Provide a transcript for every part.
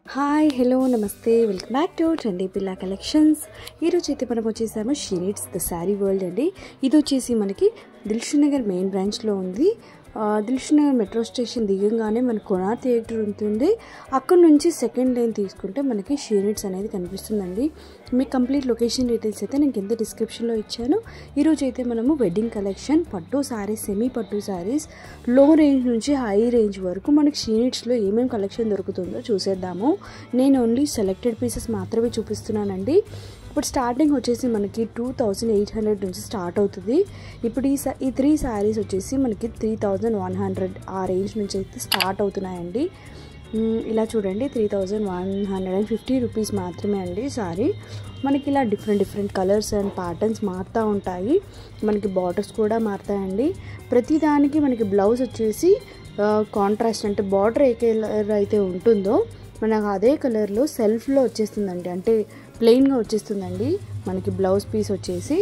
hi hello నమస్తే welcome back to trendy పిల్ల collections ఈరోజు అయితే మనం వచ్చేసాము షీనిట్స్ ద శారీ వరల్డ్ అండి ఇది వచ్చేసి మనకి దిల్షుక్ నగర్ మెయిన్ బ్రాంచ్లో ఉంది ఆ, దిల్షుక్ నగర్ మెట్రో స్టేషన్ దిగంగానే మన కొనా థియేటర్ ఉంటుంది అక్కడ నుంచి సెకండ్ లైన్ తీసుకుంటే మనకి షీనిట్స్ అనేది కనిపిస్తుందండి మీ కంప్లీట్ లొకేషన్ డీటెయిల్స్ అయితే నేను కింద డిస్క్రిప్షన్లో ఇచ్చాను ఈరోజు అయితే మనము వెడ్డింగ్ కలెక్షన్ పట్టు శారీస్ సెమీ పట్టు శారీస్ లో రేంజ్ నుంచి హై రేంజ్ వరకు మనకి షీనిట్స్లో ఏమేమి కలెక్షన్ దొరుకుతుందో చూసేద్దాము నేను ఓన్లీ సెలెక్టెడ్ పీసెస్ మాత్రమే చూపిస్తున్నానండి ఇప్పుడు స్టార్టింగ్ వచ్చేసి మనకి టూ థౌజండ్ ఎయిట్ హండ్రెడ్ నుంచి స్టార్ట్ అవుతుంది ఇప్పుడు ఈ సా- ఈ త్రీ శారీస్ వచ్చేసి మనకి త్రీ థౌజండ్ వన్ హండ్రెడ్ ఆ రేంజ్ నుంచి అయితే స్టార్ట్ అవుతున్నాయండి మ్మ్, ఇలా చూడండి three thousand one hundred and fifty rupees మాత్రమే అండి సారీ మనకి ఇలా different different colours and patterns మారుతూ ఉంటాయి మనకి బార్డర్స్ కూడా మారుతాయండి ప్రతి దానికి మనకి బ్లౌజ్ వచ్చేసి కాంట్రాస్ట్ అంటే బార్డర్ ఏ కలర్ అయితే ఉంటుందో మనకు అదే కలర్లో సెల్ఫ్లో వచ్చేస్తుందండి అంటే ప్లెయిన్గా వచ్చేస్తుందండి మనకి బ్లౌజ్ పీస్ వచ్చేసి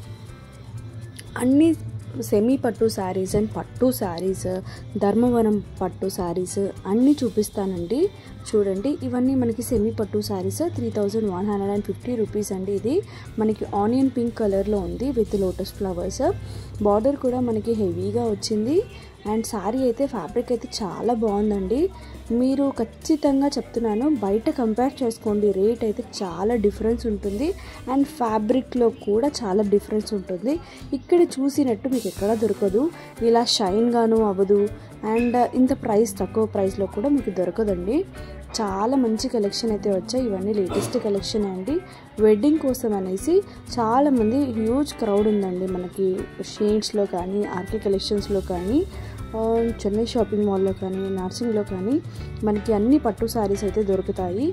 అన్ని సెమీ పట్టు శారీస్ అండ్ పట్టు శారీస్ ధర్మవరం పట్టు శారీస్ అన్నీ చూపిస్తానండి చూడండి ఇవన్నీ మనకి సెమీ పట్టు sarees three thousand one hundred and fifty rupees అండి ఇది మనకి ఆనియన్ పింక్ కలర్లో ఉంది విత్ లోటస్ ఫ్లవర్స్ బార్డర్ కూడా మనకి హెవీగా వచ్చింది అండ్ శారీ అయితే ఫ్యాబ్రిక్ అయితే చాలా బాగుందండి మీరు ఖచ్చితంగా చెప్తున్నాను బయట కంపేర్ చేసుకోండి రేట్ అయితే చాలా డిఫరెన్స్ ఉంటుంది అండ్ ఫ్యాబ్రిక్లో కూడా చాలా డిఫరెన్స్ ఉంటుంది ఇక్కడ చూసినట్టు మీకు ఎక్కడ దొరకదు ఇలా షైన్గాను అవ్వదు అండ్ ఇంత ప్రైస్ తక్కువ ప్రైస్లో కూడా మీకు దొరకదండి చాలా మంచి కలెక్షన్ అయితే వచ్చాయి ఇవన్నీ లేటెస్ట్ కలెక్షన్ అండి వెడ్డింగ్ కోసం అనేసి చాలామంది హ్యూజ్ క్రౌడ్ ఉందండి మనకి షేడ్స్లో కానీ ఆర్కే కలెక్షన్స్లో కానీ ఆ, చెన్నై షాపింగ్ మాల్లో కానీ నర్సింగ్లో కానీ మనకి అన్ని పట్టు శారీస్ అయితే దొరుకుతాయి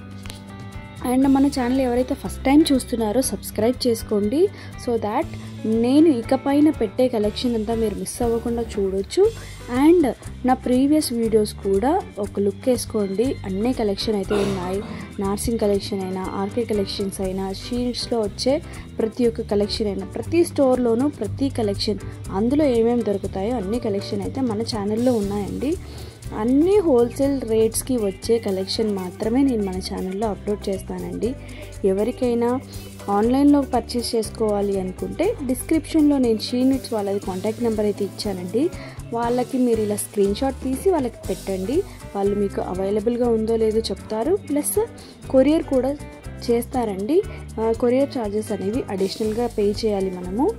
అండ్ మన ఛానల్ ఎవరైతే ఫస్ట్ టైం చూస్తున్నారో సబ్స్క్రైబ్ చేసుకోండి సో దాట్ నేను ఇకపైన పెట్టే కలెక్షన్ అంతా మీరు మిస్ అవ్వకుండా చూడొచ్చు అండ్ నా ప్రీవియస్ వీడియోస్ కూడా ఒక లుక్ వేసుకోండి అన్ని కలెక్షన్ అయితే ఉన్నాయి నార్సింగ్ కలెక్షన్ అయినా ఆర్కే కలెక్షన్స్ అయినా షీట్స్లో వచ్చే ప్రతి ఒక్క కలెక్షన్ అయినా ప్రతి స్టోర్లోనూ ప్రతి కలెక్షన్ అందులో ఏమేమి దొరుకుతాయో అన్ని కలెక్షన్ అయితే మన ఛానల్లో ఉన్నాయండి అన్ని హోల్సేల్ రేట్స్కి వచ్చే కలెక్షన్ మాత్రమే నేను మన ఛానల్లో అప్లోడ్ చేస్తానండి ఎవరికైనా ఆన్లైన్లో పర్చేస్ చేసుకోవాలి అనుకుంటే డిస్క్రిప్షన్లో నేను షీనిట్స్ వాళ్ళది కాంటాక్ట్ నెంబర్ అయితే ఇచ్చానండి వాళ్ళకి మీరు ఇలా స్క్రీన్ షాట్ తీసి వాళ్ళకి పెట్టండి వాళ్ళు మీకు అవైలబుల్గా ఉందో లేదో చెప్తారు ప్లస్ కొరియర్ కూడా చేస్తారండి కొరియర్ ఛార్జెస్ అనేవి అడిషనల్గా పే చేయాలి మనము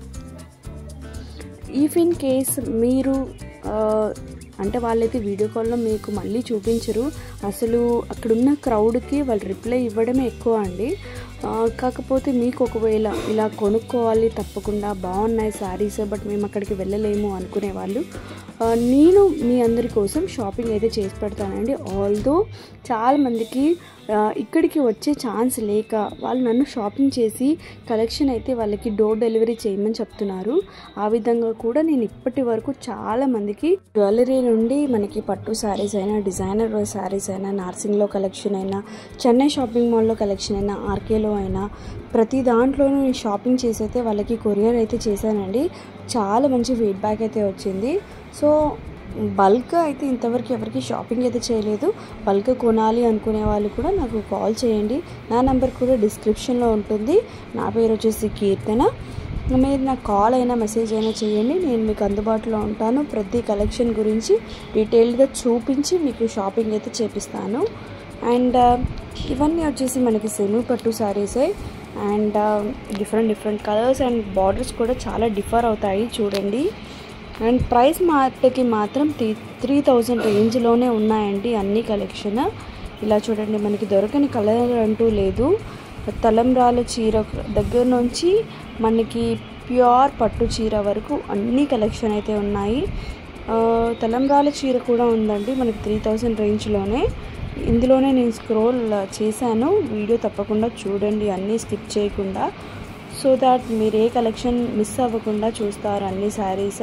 ఇఫ్ ఇన్ కేస్ మీరు ఆ, అంటే వాళ్ళైతే వీడియో కాల్లో మీకు మళ్ళీ చూపించరు అసలు అక్కడున్న క్రౌడ్కి వాళ్ళు రిప్లై ఇవ్వడమే ఎక్కువ అండి ఆ, కాకపోతే మీకు ఒకవేళ ఇలా కొనుక్కోవాలి తప్పకుండా బాగున్నాయి శారీస్ బట్ మేము అక్కడికి వెళ్ళలేము అనుకునే వాళ్ళు ఆ, నేను మీ అందరి కోసం షాపింగ్ అయితే చేసి పెడతానండి ఆల్దో చాలామందికి ఆ, ఇక్కడికి వచ్చే ఛాన్స్ లేక వాళ్ళు నన్ను షాపింగ్ చేసి కలెక్షన్ అయితే వాళ్ళకి డోర్ డెలివరీ చేయమని చెప్తున్నారు ఆ విధంగా కూడా నేను ఇప్పటి వరకు చాలా మందికి జ్యువెలరీ నుండి మనకి పట్టు శారీస్ అయినా డిజైనర్ శారీస్ అయినా నార్సింగ్లో కలెక్షన్ అయినా చెన్నై షాపింగ్ మాల్లో కలెక్షన్ అయినా ఆర్కేలో అయినా ప్రతి దాంట్లోనూ నేను షాపింగ్ చేసి అయితే వాళ్ళకి కొరియర్ అయితే చేశానండి చాలా మంచి ఫీడ్బ్యాక్ అయితే వచ్చింది సో బల్క్ అయితే ఇంతవరకు ఎవరికి షాపింగ్ అయితే చేయలేదు బల్క్ కొనాలి అనుకునే వాళ్ళు కూడా నాకు కాల్ చేయండి నా నెంబర్ కూడా డిస్క్రిప్షన్లో ఉంటుంది నా పేరు వచ్చేసి కీర్తన మీరు నాకు కాల్ అయినా మెసేజ్ అయినా చేయండి నేను మీకు అందుబాటులో ఉంటాను ప్రతి కలెక్షన్ గురించి డీటెయిల్డ్గా చూపించి మీకు షాపింగ్ అయితే చేపిస్తాను అండ్ ఇవన్నీ వచ్చేసి మనకి సెమీ పట్టు శారీసే and different different colours and borders కూడా చాలా డిఫర్ అవుతాయి చూడండి అండ్ ప్రైస్ మాటకి మాత్రం త్రీ త్రీ థౌజండ్ రేంజ్లోనే ఉన్నాయండి అన్ని కలెక్షన్ ఇలా చూడండి మనకి దొరకని కలర్ అంటూ లేదు తలంబ్రాల చీర దగ్గర నుంచి మనకి ప్యూర్ పట్టు చీర వరకు అన్ని కలెక్షన్ అయితే ఉన్నాయి ఆ, తలంబ్రాల చీర కూడా ఉందండి మనకి త్రీ థౌజండ్ రేంజ్లోనే ఇందులోనే నేను స్క్రోల్ చేశాను వీడియో తప్పకుండా చూడండి అన్నీ స్కిప్ చేయకుండా సో దాట్ మీరు ఏ కలెక్షన్ మిస్ అవ్వకుండా చూస్తారు అన్ని శారీస్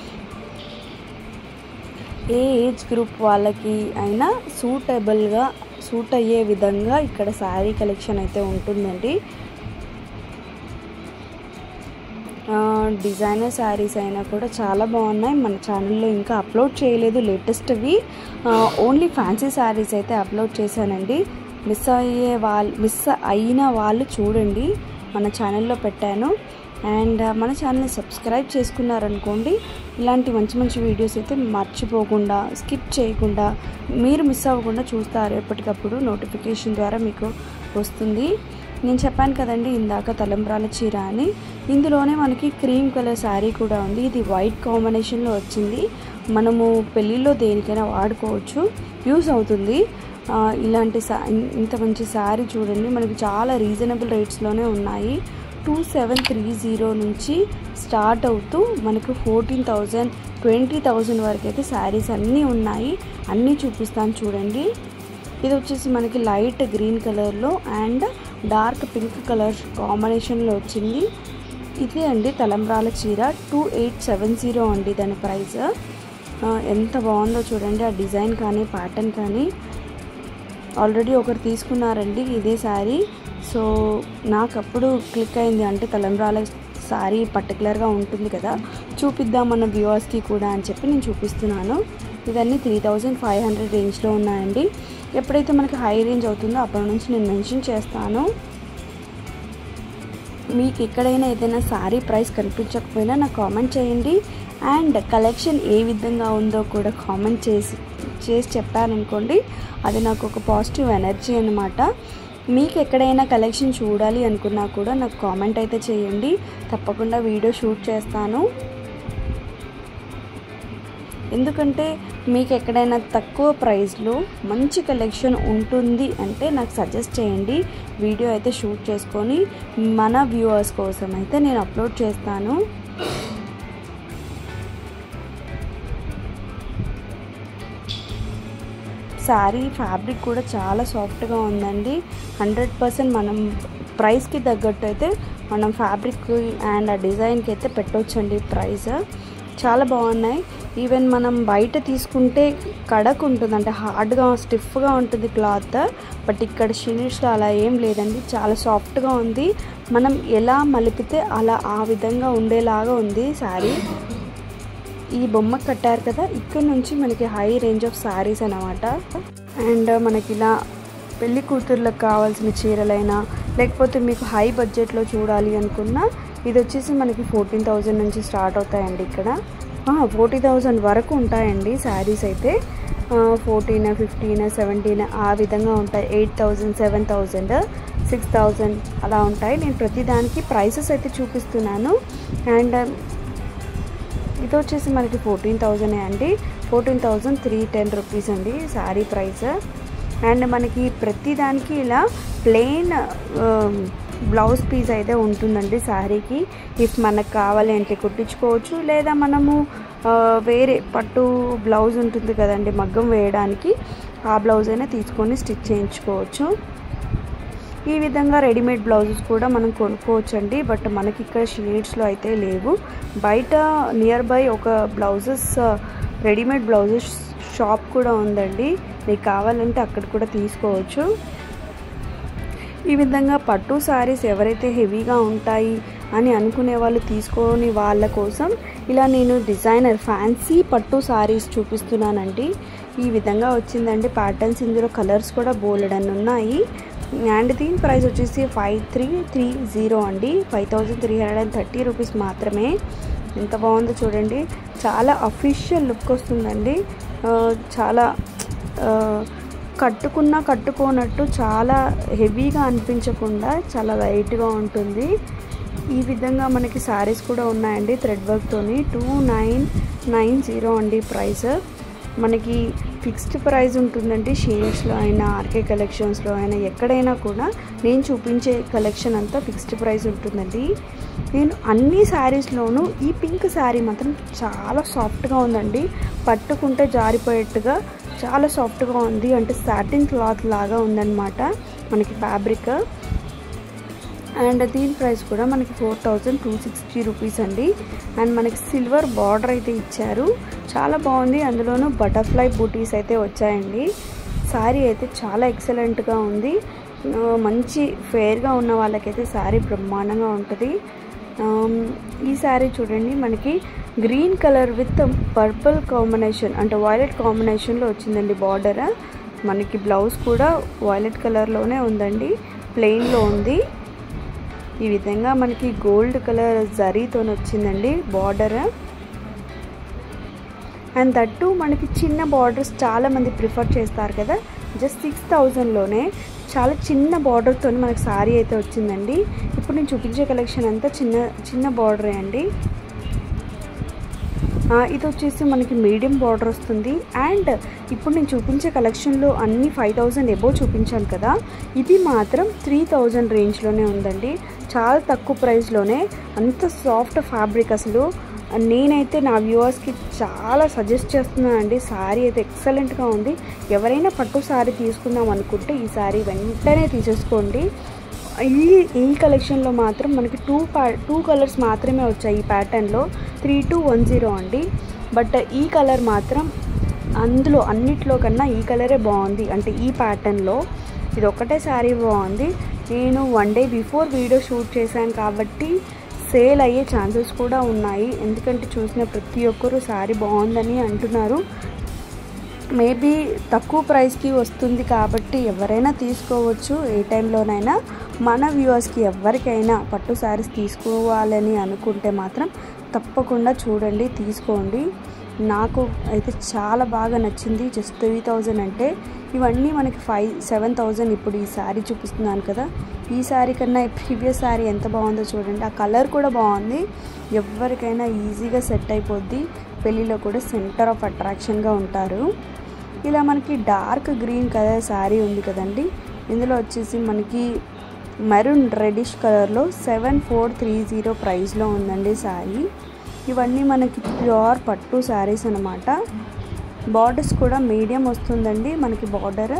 ఏ ఏజ్ గ్రూప్ వాళ్ళకి అయినా సూటబుల్గా సూట్ అయ్యే విధంగా ఇక్కడ శారీ కలెక్షన్ అయితే ఉంటుందండి డిజైనర్ శారీస్ అయినా కూడా చాలా బాగున్నాయి మన ఛానల్లో ఇంకా అప్లోడ్ చేయలేదు లేటెస్ట్వి ఓన్లీ ఫ్యాన్సీ శారీస్ అయితే అప్లోడ్ చేశానండి మిస్ అయ్యే వాళ్ళు మిస్ అయిన వాళ్ళు చూడండి మన ఛానల్లో పెట్టాను అండ్ మన ఛానల్ని సబ్స్క్రైబ్ చేసుకున్నారనుకోండి ఇలాంటి మంచి మంచి వీడియోస్ అయితే మర్చిపోకుండా స్కిప్ చేయకుండా మీరు మిస్ అవ్వకుండా చూస్తారు ఎప్పటికప్పుడు నోటిఫికేషన్ ద్వారా మీకు వస్తుంది నేను చెప్పాను కదండి ఇందాక తలంబ్రాల చీర అని ఇందులోనే మనకి క్రీమ్ కలర్ శారీ కూడా ఉంది ఇది వైట్ కాంబినేషన్లో వచ్చింది మనము పెళ్ళిళ్ళలో దేనికైనా వాడుకోవచ్చు యూస్ అవుతుంది ఇలాంటి సా ఇంత మంచి శారీ చూడండి మనకి చాలా రీజనబుల్ రేట్స్లోనే ఉన్నాయి టూ సెవెన్ త్రీ జీరో నుంచి స్టార్ట్ అవుతూ మనకు ఫోర్టీన్ థౌజండ్ ట్వంటీ థౌజండ్ వరకు అయితే శారీస్ అన్నీ ఉన్నాయి అన్నీ చూపిస్తాను చూడండి ఇది వచ్చేసి మనకి లైట్ గ్రీన్ కలర్లో అండ్ డార్క్ పింక్ కలర్ కాంబినేషన్లో వచ్చింది ఇదే అండి తలంబ్రాల చీర టూ ఎయిట్ సెవెన్ జీరో అండి దాని ప్రైస్ ఎంత బాగుందో చూడండి ఆ డిజైన్ కానీ ప్యాటర్న్ కానీ ఆల్రెడీ ఒకరు తీసుకున్నారండి ఇదే శారీ సో నాకు అప్పుడు క్లిక్ అయింది అంటే తలంబ్రాల శారీ పర్టికులర్గా ఉంటుంది కదా చూపిద్దామన్న వ్యూవర్స్కి కూడా అని చెప్పి నేను చూపిస్తున్నాను ఇవన్నీ త్రీ థౌజండ్ ఫైవ్ హండ్రెడ్ రేంజ్లో ఉన్నాయండి ఎప్పుడైతే మనకి హై రేంజ్ అవుతుందో అప్పటి నుంచి నేను మెన్షన్ చేస్తాను మీకు ఎక్కడైనా ఏదైనా శారీ ప్రైస్ కనిపించకపోయినా నాకు కామెంట్ చేయండి అండ్ కలెక్షన్ ఏ విధంగా ఉందో కూడా కామెంట్ చేసి చేసి చెప్పారనుకోండి అది నాకు ఒక పాజిటివ్ ఎనర్జీ అనమాట మీకు ఎక్కడైనా కలెక్షన్ చూడాలి అనుకున్నా కూడా నాకు కామెంట్ అయితే చేయండి తప్పకుండా వీడియో షూట్ చేస్తాను ఎందుకంటే మీకు ఎక్కడైనా తక్కువ ప్రైస్లో మంచి కలెక్షన్ ఉంటుంది అంటే నాకు సజెస్ట్ చేయండి వీడియో అయితే షూట్ చేసుకొని మన వ్యూవర్స్ కోసం అయితే నేను అప్లోడ్ చేస్తాను శారీ ఫ్యాబ్రిక్ కూడా చాలా సాఫ్ట్గా ఉందండి హండ్రెడ్ పర్సెంట్ మనం ప్రైస్కి తగ్గట్టు అయితే మనం ఫ్యాబ్రిక్ అండ్ ఆ డిజైన్కి అయితే పెట్టవచ్చండి ప్రైస్ చాలా బాగున్నాయి ఈవెన్ మనం బయట తీసుకుంటే కడక్ ఉంటుంది అంటే హార్డ్గా స్టిఫ్గా ఉంటుంది క్లాత్ బట్ ఇక్కడ షినిష్లో అలా ఏం లేదండి చాలా సాఫ్ట్గా ఉంది మనం ఎలా మలిపితే అలా ఆ విధంగా ఉండేలాగా ఉంది శారీ ఈ బొమ్మ కట్టారు కదా ఇక్కడ నుంచి మనకి హై రేంజ్ ఆఫ్ శారీస్ అనమాట అండ్ మనకి ఇలా పెళ్లి కూతుర్లకు కావాల్సిన చీరలైనా లేకపోతే మీకు హై బడ్జెట్లో చూడాలి అనుకున్నా ఇది వచ్చేసి మనకి ఫోర్టీన్ థౌజండ్ నుంచి స్టార్ట్ అవుతాయండి ఇక్కడ ఫోర్టీ థౌజండ్ వరకు ఉంటాయండి శారీస్ అయితే ఫోర్టీన్ ఫిఫ్టీన్ సెవెంటీన్ ఆ విధంగా ఉంటాయి eight thousand seven thousand six thousand అలా ఉంటాయి నేను ప్రతిదానికి ప్రైసెస్ అయితే చూపిస్తున్నాను అండ్ ఇది వచ్చేసి మనకి ఫోర్టీన్ థౌజండ్ అండి fourteen thousand three ten rupees అండి శారీ ప్రైస్ అండ్ మనకి ప్రతి దానికి ఇలా ప్లెయిన్ బ్లౌజ్ పీస్ అయితే ఉంటుందండి శారీకి ఇఫ్ మనకు కావాలి అంటే కుట్టించుకోవచ్చు లేదా మనము వేరే పట్టు బ్లౌజ్ ఉంటుంది కదండి మగ్గం వేయడానికి ఆ బ్లౌజ్ అయినా తీసుకొని స్టిచ్ చేయించుకోవచ్చు ఈ విధంగా రెడీమేడ్ బ్లౌజెస్ కూడా మనం కొనుక్కోవచ్చు అండి బట్ మనకి ఇక్కడ షేడ్స్లో అయితే లేవు బయట నియర్ బై ఒక బ్లౌజెస్ రెడీమేడ్ బ్లౌజెస్ షాప్ కూడా ఉందండి మీకు కావాలంటే అక్కడ కూడా తీసుకోవచ్చు ఈ విధంగా పట్టు శారీస్ ఎవరైతే హెవీగా ఉంటాయి అని అనుకునే వాళ్ళు తీసుకొని వాళ్ళ కోసం ఇలా నేను డిజైనర్ ఫ్యాన్సీ పట్టు శారీస్ చూపిస్తున్నానండి ఈ విధంగా వచ్చిందండి ప్యాటర్న్స్ ఇందులో కలర్స్ కూడా బోలెడన్ ఉన్నాయి అండ్ దీని ప్రైస్ వచ్చేసి ఫైవ్ త్రీ త్రీ జీరో అండి five thousand three hundred and thirty rupees మాత్రమే ఎంత బాగుందో చూడండి చాలా అఫీషియల్ లుక్ వస్తుందండి చాలా కట్టుకున్నా కట్టుకోనట్టు చాలా హెవీగా అనిపించకుండా చాలా లైట్గా ఉంటుంది ఈ విధంగా మనకి శారీస్ కూడా ఉన్నాయండి థ్రెడ్ వర్క్తోని టూ నైన్ నైన్ జీరో అండి ప్రైస్ మనకి ఫిక్స్డ్ ప్రైస్ ఉంటుందండి షేడ్స్లో అయినా ఆర్కే కలెక్షన్స్లో అయినా ఎక్కడైనా కూడా నేను చూపించే కలెక్షన్ అంతా ఫిక్స్డ్ ప్రైస్ ఉంటుందండి నేను అన్ని శారీస్లోనూ ఈ పింక్ శారీ మాత్రం చాలా సాఫ్ట్గా ఉందండి పట్టుకుంటే జారిపోయేట్టుగా చాలా సాఫ్ట్గా ఉంది అంటే సాటిన్ క్లాత్ లాగా ఉందన్నమాట మనకి ఫ్యాబ్రిక్ అండ్ దీని ప్రైస్ కూడా మనకి four thousand two sixty rupees అండి అండ్ మనకి సిల్వర్ బార్డర్ అయితే ఇచ్చారు చాలా బాగుంది అందులోనూ బటర్ఫ్లై బూటీస్ అయితే వచ్చాయండి శారీ అయితే చాలా ఎక్సలెంట్గా ఉంది మంచి ఫేర్గా ఉన్న వాళ్ళకైతే శారీ బ్రహ్మాండంగా ఉంటుంది ఆమ్, ఈ శారీ చూడండి మనకి green colour with purple combination అంటే వైలెట్ కాంబినేషన్లో వచ్చిందండి బార్డర్ మనకి బ్లౌజ్ కూడా వైలెట్ కలర్లోనే ఉందండి ప్లెయిన్లో ఉంది ఈ విధంగా మనకి గోల్డ్ కలర్ జరీతో వచ్చిందండి బార్డర్ అండ్ దట్టు మనకి చిన్న బార్డర్స్ చాలామంది ప్రిఫర్ చేస్తారు కదా జస్ట్ సిక్స్ థౌజండ్లోనే చాలా చిన్న బార్డర్తో మనకి సారీ అయితే వచ్చిందండి ఇప్పుడు నేను చూపించే కలెక్షన్ అంతా చిన్న చిన్న బార్డరే అండి ఆ, ఇది వచ్చేసి మనకి మీడియం బార్డర్ వస్తుంది అండ్ ఇప్పుడు నేను చూపించే కలెక్షన్లో అన్ని ఫైవ్ థౌజండ్ ఎబో చూపించాను కదా ఇది మాత్రం త్రీ థౌజండ్ రేంజ్లోనే ఉందండి చాలా తక్కువ ప్రైస్లోనే అంత సాఫ్ట్ ఫ్యాబ్రిక్ అసలు నేనైతే నా వ్యూవర్స్కి చాలా సజెస్ట్ చేస్తున్నానండి శారీ అయితే ఎక్సలెంట్గా ఉంది ఎవరైనా పట్టు శారీ తీసుకుందాం అనుకుంటే ఈ శారీ వెంటనే తీసేసుకోండి ఈ ఈ కలెక్షన్లో మాత్రం మనకి టూ ప్యా టూ కలర్స్ మాత్రమే వచ్చాయి ఈ ప్యాటర్న్లో త్రీ టూ వన్ జీరో అండి బట్ ఈ కలర్ మాత్రం అందులో అన్నిట్లో కన్నా ఈ కలరే బాగుంది అంటే ఈ ప్యాటర్న్లో ఇది ఒకటే శారీ బాగుంది నేను one day before video shoot చేశాను కాబట్టి సేల్ అయ్యే ఛాన్సెస్ కూడా ఉన్నాయి ఎందుకంటే చూసిన ప్రతి ఒక్కరూ శారీ బాగుందని అంటున్నారు మేబీ తక్కువ ప్రైస్కి వస్తుంది కాబట్టి ఎవరైనా తీసుకోవచ్చు ఏ టైంలోనైనా మన వ్యూవర్స్కి ఎవరికైనా పట్టు శారీస్ తీసుకోవాలని అనుకుంటే మాత్రం తప్పకుండా చూడండి తీసుకోండి నాకు అయితే చాలా బాగా నచ్చింది జస్ట్ త్రీ థౌజండ్ అంటే ఇవన్నీ మనకి ఫైవ్ సెవెన్ థౌజండ్ ఇప్పుడు ఈ శారీ చూపిస్తున్నాను కదా ఈ శారీ కన్నా ప్రీవియస్ శారీ ఎంత బాగుందో చూడండి ఆ కలర్ కూడా బాగుంది ఎవరికైనా ఈజీగా సెట్ అయిపోద్ది పెళ్ళిలో కూడా సెంటర్ ఆఫ్ అట్రాక్షన్గా ఉంటారు ఇలా మనకి డార్క్ గ్రీన్ కలర్ శారీ ఉంది కదండి ఇందులో వచ్చేసి మనకి మెరూన్ రెడిష్ కలర్లో సెవెన్ ఫోర్ త్రీ జీరో ప్రైస్లో ఉందండి శారీ ఇవన్నీ మనకి ప్యూర్ పట్టు శారీస్ అనమాట బార్డర్స్ కూడా మీడియం వస్తుందండి మనకి బార్డర్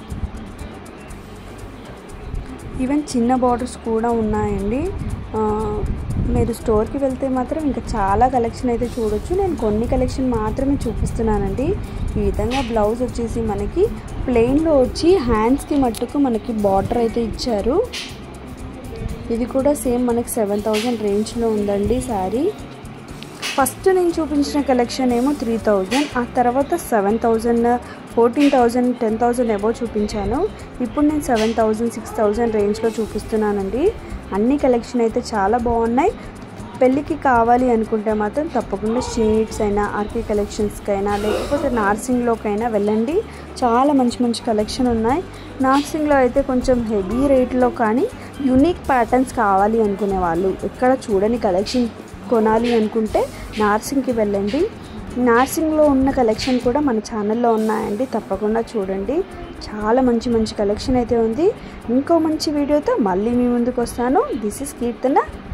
ఈవెన్ చిన్న బార్డర్స్ కూడా ఉన్నాయండి ఆ, మీరు స్టోర్కి వెళ్తే మాత్రం ఇంకా చాలా కలెక్షన్ అయితే చూడొచ్చు నేను కొన్ని కలెక్షన్ మాత్రమే చూపిస్తున్నానండి ఈ విధంగా బ్లౌజ్ వచ్చేసి మనకి ప్లెయిన్లో వచ్చి హ్యాండ్స్కి మట్టుకు మనకి బార్డర్ అయితే ఇచ్చారు ఇది కూడా సేమ్ మనకి సెవెన్ థౌజండ్ రేంజ్లో ఉందండి శారీ ఫస్ట్ నేను చూపించిన కలెక్షన్ ఏమో త్రీ థౌజండ్ ఆ తర్వాత seven thousand fourteen thousand ten thousand above చూపించాను ఇప్పుడు నేను సెవెన్ థౌజండ్ సిక్స్ థౌజండ్ రేంజ్లో చూపిస్తున్నానండి అన్ని కలెక్షన్ అయితే చాలా బాగున్నాయి పెళ్ళికి కావాలి అనుకుంటే మాత్రం తప్పకుండా షేడ్స్ అయినా ఆర్కే కలెక్షన్స్కి అయినా లేకపోతే నార్సింగ్లోకైనా వెళ్ళండి చాలా మంచి మంచి కలెక్షన్ ఉన్నాయి నార్సింగ్లో అయితే కొంచెం హెవీ రేట్లో కానీ యూనిక్ ప్యాటర్న్స్ కావాలి అనుకునే వాళ్ళు ఎక్కడ చూడని కలెక్షన్ కొనాలి అనుకుంటే నార్సింగ్కి వెళ్ళండి నార్సింగ్లో ఉన్న కలెక్షన్ కూడా మన ఛానల్లో ఉన్నాయండి తప్పకుండా చూడండి చాలా మంచి మంచి కలెక్షన్ అయితే ఉంది ఇంకో మంచి వీడియోతో మళ్ళీ మీ ముందుకు వస్తాను దిస్ ఇస్ కీర్తన